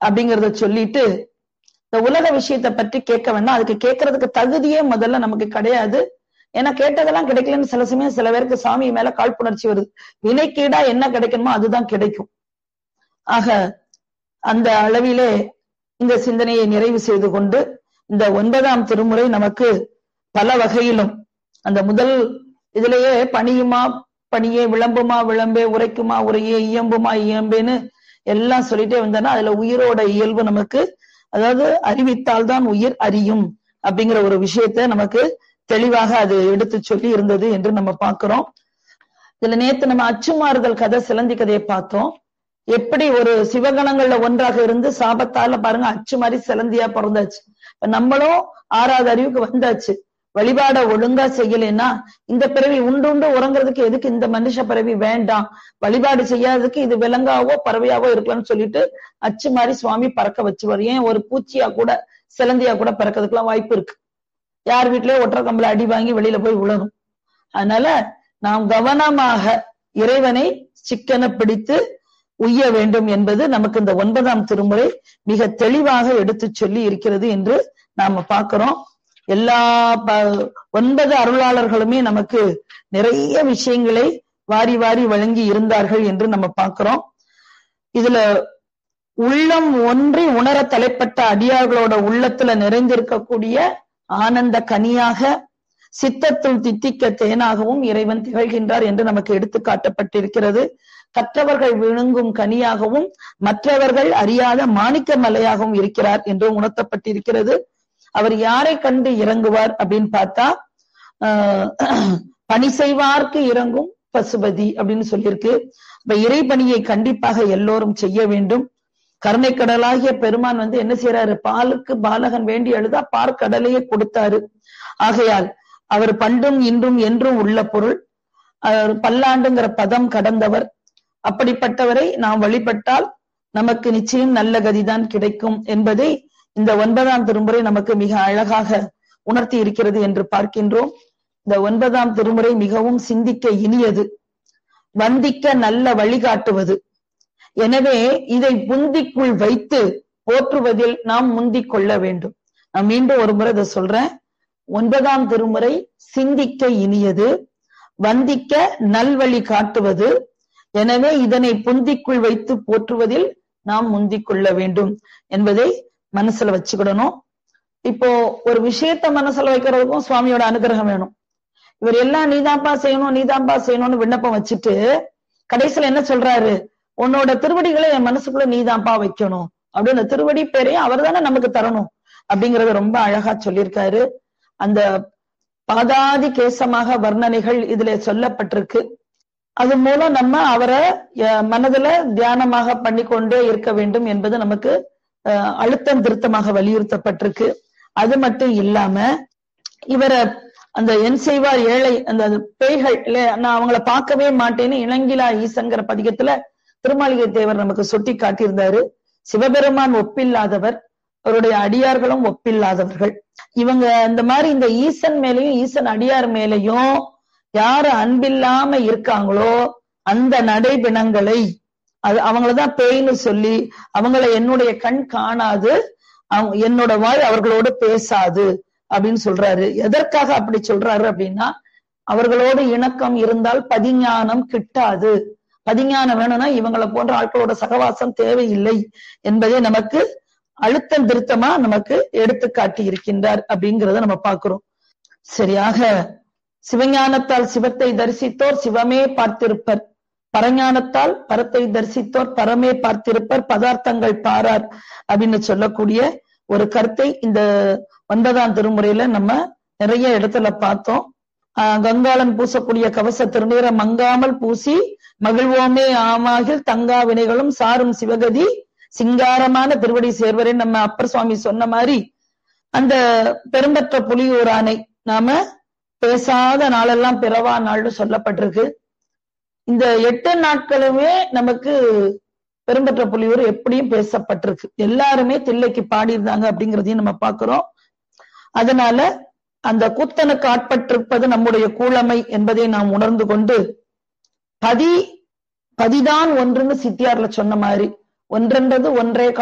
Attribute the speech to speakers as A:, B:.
A: அப்படிங்கறத சொல்லிட்டு இந்த உலக விஷயத்தை பற்றி கேட்க வேண்டாம் அதுக்கு கேட்கறதுக்கு தகுதியே முதல்ல நமக்கு கிடையாது ஏன்னா கேட்டதெல்லாம் கிடைக்கலன்னு சில சமயம் சில பேருக்கு சாமி மேல காழ்ப்புணர்ச்சி வருது வினைக்கீடா என்ன கிடைக்கணுமோ அதுதான் கிடைக்கும் ஆக அந்த அளவிலே இந்த சிந்தனையை நிறைவு செய்து கொண்டு இந்த ஒன்பதாம் திருமுறை நமக்கு பல வகையிலும் அந்த முதல் இதுலயே பணியுமா பணியே விளம்புமா விளம்பே உரைக்குமா உரையே இயம்புமா இயம்பேன்னு எல்லாம் சொல்லிட்டே வந்தோன்னா அதுல உயிரோட இயல்பு நமக்கு அதாவது அறிவித்தால் தான் உயிர் அறியும் அப்படிங்கிற ஒரு விஷயத்த நமக்கு தெளிவாக அது எடுத்து சொல்லி இருந்தது என்று நம்ம பார்க்கிறோம் இதுல நேத்து நம்ம அச்சுமாறுதல் கதை சிலந்தி கதையை பார்த்தோம் எப்படி ஒரு சிவகணங்கள்ல ஒன்றாக இருந்து சாபத்தால பாருங்க அச்சு மாதிரி சிலந்தியா பிறந்தாச்சு இப்ப நம்மளும் ஆறாவது அறிவுக்கு வந்தாச்சு வழிபாட ஒழுங்கா செய்யலைன்னா இந்த பிறவி உண்டு உண்டு உறங்குறதுக்கு எதுக்கு இந்த மனுஷ பிறவி வேண்டாம் வழிபாடு செய்யாததுக்கு இது விலங்காவோ பறவையாவோ இருக்கலாம்னு சொல்லிட்டு அச்சு மாதிரி சுவாமி பறக்க வச்சுருவார் ஏன் ஒரு பூச்சியா கூட சிலந்தியா கூட பறக்கிறதுக்கெல்லாம் வாய்ப்பு இருக்கு யார் வீட்லயோ ஒற்றை கம்பல அடி வாங்கி வெளியில போய் விழணும் அதனால நாம் கவனமாக இறைவனை சிக்கன பிடித்து உய்ய வேண்டும் என்பது நமக்கு இந்த ஒன்பதாம் திருமுறை மிக தெளிவாக எடுத்து சொல்லி இருக்கிறது என்று நாம பார்க்கிறோம் எல்லா ஒன்பது அருளாளர்களுமே நமக்கு நிறைய விஷயங்களை வாரி வாரி வழங்கி இருந்தார்கள் என்று நம்ம பார்க்கிறோம் இதுல உள்ளம் ஒன்றி உணர தலைப்பட்ட அடியார்களோட உள்ளத்துல நிறைந்திருக்கக்கூடிய ஆனந்த கனியாக சித்தத்துள் தித்திக்க தேனாகவும் இறைவன் திகழ்கின்றார் என்று நமக்கு எடுத்து காட்டப்பட்டிருக்கிறது கற்றவர்கள் விழுங்கும் கனியாகவும் மற்றவர்கள் அறியாத மாணிக்க மலையாகவும் இருக்கிறார் என்று உணர்த்தப்பட்டிருக்கிறது அவர் யாரை கண்டு இறங்குவார் அப்படின்னு பார்த்தா ஆஹ் பணி செய்வார்க்கு இறங்கும் பசுபதி அப்படின்னு சொல்லியிருக்கு இப்ப இறைபணியை கண்டிப்பாக எல்லோரும் செய்ய வேண்டும் கருணை கடலாகிய பெருமான் வந்து என்ன செய்யறாரு பாலுக்கு பாலகன் வேண்டி எழுதா பார்க்கடலையே கொடுத்தாரு ஆகையால் அவர் பண்டும் இன்றும் என்றும் உள்ள பொருள் அவர் பல்லாண்டுங்கிற பதம் கடந்தவர் அப்படிப்பட்டவரை நாம் வழிபட்டால் நமக்கு நிச்சயம் நல்ல கதிதான் கிடைக்கும் என்பதை இந்த ஒன்பதாம் திருமுறை நமக்கு மிக அழகாக உணர்த்தி இருக்கிறது என்று பார்க்கின்றோம் இந்த ஒன்பதாம் திருமுறை மிகவும் சிந்திக்க இனியது வந்திக்க நல்ல வழிகாட்டுவது எனவே இதை புந்திக்குள் வைத்து போற்றுவதில் நாம் முந்திக் கொள்ள வேண்டும் நான் மீண்டும் ஒரு முறை இதை சொல்றேன் ஒன்பதாம் திருமுறை சிந்திக்க இனியது வந்திக்க நல்வழி காட்டுவது எனவே இதனை புந்திக்குள் வைத்து போற்றுவதில் நாம் முந்திக் கொள்ள வேண்டும் என்பதை மனசுல வச்சுக்கிடணும் இப்போ ஒரு விஷயத்த மனசுல வைக்கிறதுக்கும் சுவாமியோட அனுகிரகம் வேணும் இவர் எல்லாம் நீதான்பா செய்யணும் நீதான்பா செய்யணும்னு விண்ணப்பம் வச்சுட்டு கடைசியில என்ன சொல்றாரு உன்னோட திருவடிகளை என் மனசுக்குள்ள நீதான்பா வைக்கணும் அப்படின்னு திருவடி பேரையும் அவர் தானே நமக்கு தரணும் அப்படிங்கறத ரொம்ப அழகா சொல்லியிருக்காரு அந்த பாதாதி கேசமாக வர்ணனைகள் இதுல சொல்லப்பட்டிருக்கு அது மூலம் நம்ம அவரை மனதுல தியானமாக பண்ணிக்கொண்டே இருக்க வேண்டும் என்பது நமக்கு அழுத்தம் திருத்தமாக வலியுறுத்தப்பட்டிருக்கு அது மட்டும் இல்லாம இவரை அந்த என் செய்வார் ஏழை அந்த பேய்கள் நான் அவங்கள பார்க்கவே மாட்டேன்னு இளங்கிலா ஈசன்கிற பதிகத்துல திருமாளிகை தேவர் நமக்கு சுட்டி காட்டியிருந்தாரு சிவபெருமான் ஒப்பில்லாதவர் அவருடைய அடியார்களும் ஒப்பில்லாதவர்கள் இவங்க இந்த மாதிரி இந்த ஈசன் மேலையும் ஈசன் அடியார் மேலையும் யாரு அன்பில்லாம இருக்காங்களோ அந்த நடைபிணங்களை அது அவங்களதான் பேய்னு சொல்லி அவங்கள என்னுடைய கண் காணாது என்னோட வாய் அவர்களோடு பேசாது அப்படின்னு சொல்றாரு எதற்காக அப்படி சொல்றாரு அப்படின்னா அவர்களோடு இணக்கம் இருந்தால் பதிஞானம் கிட்டாது பதிஞானம் வேணும்னா இவங்களை போன்ற ஆட்களோட சகவாசம் தேவையில்லை என்பதை நமக்கு அழுத்தம் திருத்தமா நமக்கு எடுத்து காட்டி இருக்கின்றார் அப்படிங்கிறத நம்ம பார்க்கிறோம் சரியாக சிவஞானத்தால் சிவத்தை தரிசித்தோர் சிவமே பார்த்திருப்பர் பரஞானத்தால் பரத்தை தரிசித்தோர் பரமே பார்த்திருப்பர் பதார்த்தங்கள் பாரார் அப்படின்னு சொல்லக்கூடிய ஒரு கருத்தை இந்த ஒன்பதாம் திருமுறையில நம்ம நிறைய இடத்துல பார்த்தோம் ஆஹ் கங்காளன் பூசக்கூடிய கவச திருநீரை மங்காமல் பூசி மகிழ்வோமே ஆமாகில் தங்கா வினைகளும் சாரும் சிவகதி சிங்காரமான திருவடி சேர்வரே நம்ம அப்பர் சுவாமி சொன்ன மாதிரி அந்த பெரும்பற்ற புலியூரானை நாம பேசாத நாளெல்லாம் பிறவா நாள்னு சொல்லப்பட்டிருக்கு இந்த எட்டு நாட்களுமே நமக்கு பெரும்பற்ற புலியூர் எப்படியும் பேசப்பட்டிருக்கு எல்லாருமே தில்லைக்கு பாடியிருந்தாங்க அப்படிங்கிறதையும் நம்ம பாக்குறோம் அதனால அந்த கூத்தனுக்கு ஆட்பட்டிருப்பது நம்முடைய கூழமை என்பதை நாம் உணர்ந்து கொண்டு பதி பதிதான் ஒன்றுன்னு சித்தியார்ல சொன்ன மாதிரி ஒன்றென்றது ஒன்றே